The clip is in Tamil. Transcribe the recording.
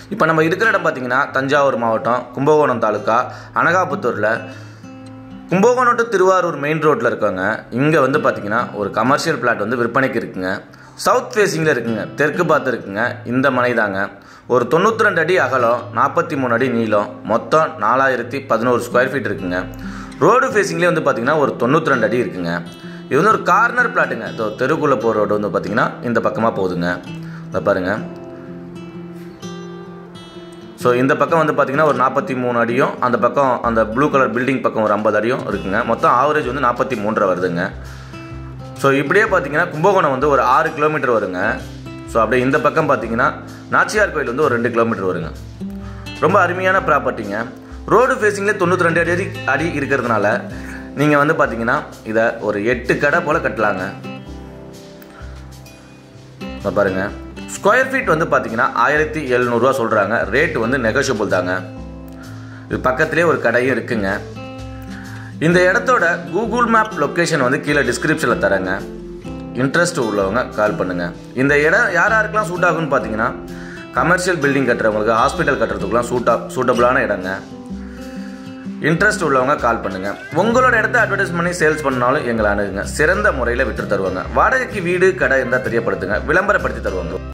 இப்போ நம்ம இருக்கிற இடம் பார்த்தீங்கன்னா தஞ்சாவூர் மாவட்டம் கும்பகோணம் தாலுக்கா அனகாபுத்தூரில் கும்பகோணம் டு திருவாரூர் மெயின் ரோட்டில் இருக்கவங்க இங்கே வந்து பார்த்தீங்கன்னா ஒரு கமர்ஷியல் பிளாட் வந்து விற்பனைக்கு இருக்குங்க சவுத் ஃபேஸிங்கில் இருக்குங்க தெற்கு பார்த்து இருக்குங்க இந்த மனை தாங்க ஒரு தொண்ணூற்றி ரெண்டு அடி அகலம் நாற்பத்தி மூணு அடி நீளம் மொத்தம் நாலாயிரத்தி பதினோரு ஸ்கொயர் ஃபீட் இருக்குங்க ரோடு ஃபேஸிங்லேயே வந்து பார்த்தீங்கன்னா ஒரு தொண்ணூற்றி ரெண்டு அடி இருக்குங்க இது வந்து ஒரு கார்னர் பிளாட்டுங்க இதோ தெருக்குள்ளே போகிற ரோடு வந்து பார்த்தீங்கன்னா இந்த பக்கமாக போகுதுங்க இதை பாருங்கள் ஸோ இந்த பக்கம் வந்து பார்த்தீங்கன்னா ஒரு நாற்பத்தி மூணு அடியும் அந்த பக்கம் அந்த ப்ளூ கலர் பில்டிங் பக்கம் ஒரு ஐம்பது அடியும் இருக்குங்க மொத்தம் ஆவரேஜ் வந்து நாற்பத்தி மூன்றரை வருதுங்க ஸோ இப்படியே பார்த்தீங்கன்னா கும்பகோணம் வந்து ஒரு ஆறு கிலோமீட்டர் வருங்க ஸோ அப்படியே இந்த பக்கம் பார்த்தீங்கன்னா நாச்சியார் கோயில் வந்து ஒரு ரெண்டு கிலோமீட்டர் வருங்க ரொம்ப அருமையான ப்ராப்பர்ட்டிங்க ரோடு ஃபேஸிங்லேயே தொண்ணூற்றி ரெண்டு அடி அடி இருக்கிறதுனால நீங்கள் வந்து பார்த்தீங்கன்னா இதை ஒரு எட்டு கடை போல் கட்டலாங்க இதை பாருங்க ஸ்கொயர் ஃபீட் வந்து பார்த்தீங்கன்னா ஆயிரத்தி எழுநூறுவா சொல்கிறாங்க ரேட் வந்து நெகோஷியபிள் தாங்க இது பக்கத்துலேயே ஒரு கடையும் இருக்குங்க இந்த இடத்தோட கூகுள் மேப் லொக்கேஷன் வந்து கீழே டிஸ்கிரிப்ஷனில் தரேங்க இன்ட்ரெஸ்ட் உள்ளவங்க கால் பண்ணுங்கள் இந்த இடம் யார் யாருக்கெல்லாம் சூட் ஆகும்னு பார்த்தீங்கன்னா கமர்ஷியல் பில்டிங் கட்டுறவங்களுக்கு ஹாஸ்பிட்டல் கட்டுறதுக்குலாம் சூட்டா சூட்டபுளான இடங்க இன்ட்ரெஸ்ட் உள்ளவங்க கால் பண்ணுங்க உங்களோட இடத்த அட்வர்டைஸ் பண்ணி சேல்ஸ் பண்ணாலும் எங்களை அணுகுங்க சிறந்த முறையில் விட்டு தருவாங்க வாடகைக்கு வீடு கடை இருந்தால் தெரியப்படுத்துங்க விளம்பரப்படுத்தி தருவாங்க